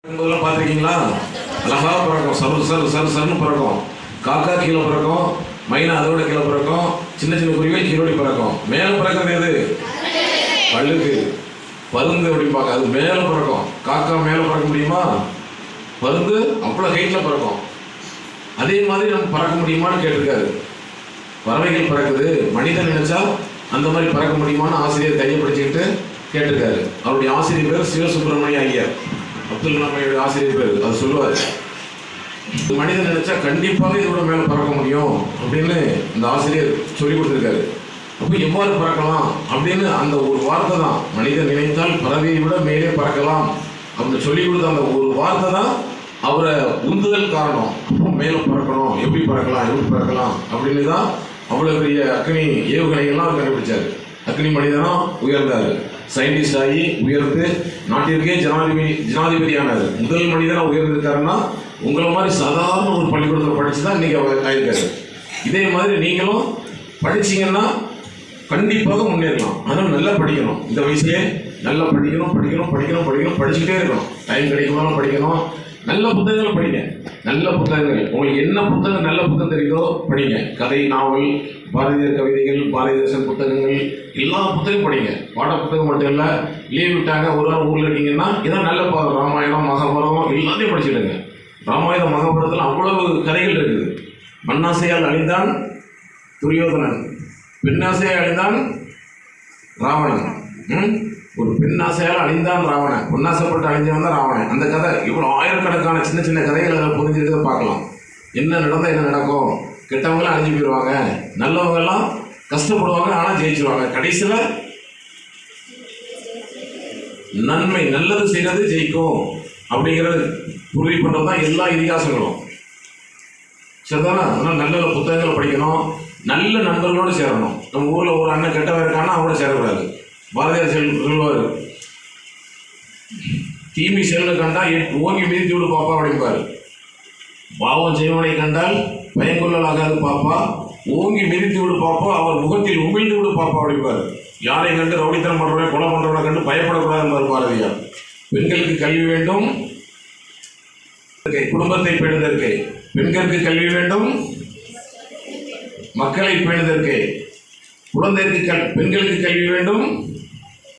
முதல்ல பார்த்துருக்கீங்களா அழகா பறக்கும் சரு சரு சரு சருன்னு பறக்கும் காக்கா கீழே பறக்கும் மைனா அதோட கீழே பறக்கும் சின்ன சின்ன குருவிகள் கீழோடி பறக்கும் மேலே பறக்கிறது எது பல்லுக்கு பருந்து அப்படிம்பாங்க அது மேலே பறக்கும் காக்கா மேலே பறக்க முடியுமா பருந்து அவ்வளோ ஹைட்டில் பறக்கும் அதே மாதிரி நம்ம பறக்க முடியுமான்னு கேட்டிருக்காரு பறவைகள் பறக்குது மனிதன் நினைச்சா அந்த மாதிரி பறக்க முடியுமான்னு ஆசிரியர் கையை பிடிச்சிக்கிட்டு கேட்டிருக்காரு அவருடைய ஆசிரியர் பேர் சிவசுப்பிரமணிய ஐயர் அப்துல் கலாமையோட ஆசிரியர் பேர் அது சொல்லுவார் மனிதன் நினைச்சா கண்டிப்பாக இதோட மேலே பறக்க முடியும் அப்படின்னு இந்த ஆசிரியர் சொல்லி கொடுத்துருக்காரு அப்போ எவ்வாறு பறக்கலாம் அப்படின்னு அந்த ஒரு வார்த்தை தான் மனிதன் நினைத்தால் பறவையை விட மேலே பறக்கலாம் அப்படின்னு சொல்லி கொடுத்த அந்த ஒரு வார்த்தை தான் அவரை உந்துதல் காரணம் அப்போ மேலே பறக்கணும் எப்படி பறக்கலாம் எப்படி பறக்கலாம் அப்படின்னு தான் அவ்வளோ பெரிய அக்னி ஏவுகணைகள்லாம் அவர் கண்டுபிடிச்சாரு அக்னி மனிதனும் உயர்ந்தார் சயின்டிஸ்ட் ஆகி உயர்ந்து நாட்டிற்கே ஜனாதிபதி ஜனாதிபதியானார் முதல் மனிதனாக உயர்ந்திருக்காருன்னா உங்களை மாதிரி சாதாரண ஒரு பள்ளிக்கூடத்தில் படிச்சு தான் இன்னைக்கு அவர் ஆயிருக்காரு இதே மாதிரி நீங்களும் படிச்சீங்கன்னா கண்டிப்பாக முன்னேறலாம் ஆனால் நல்லா படிக்கணும் இந்த வயசுலேயே நல்லா படிக்கணும் படிக்கணும் படிக்கணும் படிக்கணும் படிச்சுக்கிட்டே இருக்கணும் டைம் கிடைக்கும்போது படிக்கணும் நல்ல புத்தகங்களை படிங்க நல்ல புத்தகங்கள் உங்களுக்கு என்ன புத்தகம் நல்ல புத்தகம் தெரியுதோ படிங்க கதை நாவல் பாரதியார் கவிதைகள் பாரதிதாசன் புத்தகங்கள் எல்லா புத்தகம் படிங்க பாட புத்தகம் மட்டும் இல்லை லீவ் விட்டாங்க ஒரு நாள் ஊரில் இருக்கீங்கன்னா இதான் நல்ல பா ராமாயணம் மகாபாரதம் எல்லாத்தையும் படிச்சிடுங்க ராமாயணம் மகாபாரதத்தில் அவ்வளவு கதைகள் இருக்குது மண்ணாசையால் அழிந்தான் துரியோதனன் பெண்ணாசையால் அழிந்தான் ராவணன் ம்? ஒரு பெண்ணாசையால் அழிந்தான் ராவணன் பொன்னாசைப்பட்டு அழிஞ்சவன் தான் ராவணன் அந்த கதை இவ்வளோ ஆயிரக்கணக்கான சின்ன சின்ன கதைகள் அதில் புரிஞ்சிருக்கிறத பார்க்கலாம் என்ன நடந்தால் என்ன நடக்கும் கெட்டவங்களாம் அழிஞ்சு போயிடுவாங்க நல்லவங்கெல்லாம் கஷ்டப்படுவாங்க ஆனால் ஜெயிச்சிருவாங்க கடைசியில் நன்மை நல்லது செய்கிறது ஜெயிக்கும் அப்படிங்கிறது உறுதி பண்ணுறது தான் எல்லா இதிகாசங்களும் சரிதானா அதனால் நல்ல நல்ல புத்தகங்களை படிக்கணும் நல்ல நண்பர்களோடு சேரணும் நம்ம ஊரில் ஒரு அண்ணன் கெட்டவன் இருக்கான்னா அவனோட சேரக்கூடாது பாரதியார் செல் சொல்லுவார் தீமை செல்வனை கண்டால் எட்- ஓங்கி மிதித்து விடு பாப்பா அப்படிம்பாரு பாவம் செய்வனை கண்டால் பயங்கொள்ளலாகாது பாப்பா ஓங்கி மிதித்து விடு பாப்பா அவர் முகத்தில் உமிழ்ந்து விடு பாப்பா அப்படிம்பாரு யாரை கண்டு ரவுடித்தனம் பண்றவனை கொலை பண்றவனை கண்டு பயப்படக்கூடாது என்பார் பாரதியார் பெண்களுக்கு கல்வி வேண்டும் குடும்பத்தை பேணுதற்கு பெண்களுக்கு கல்வி வேண்டும் மக்களை பேணுதற்கு குழந்தைக்கு கல் பெண்களுக்கு கல்வி வேண்டும்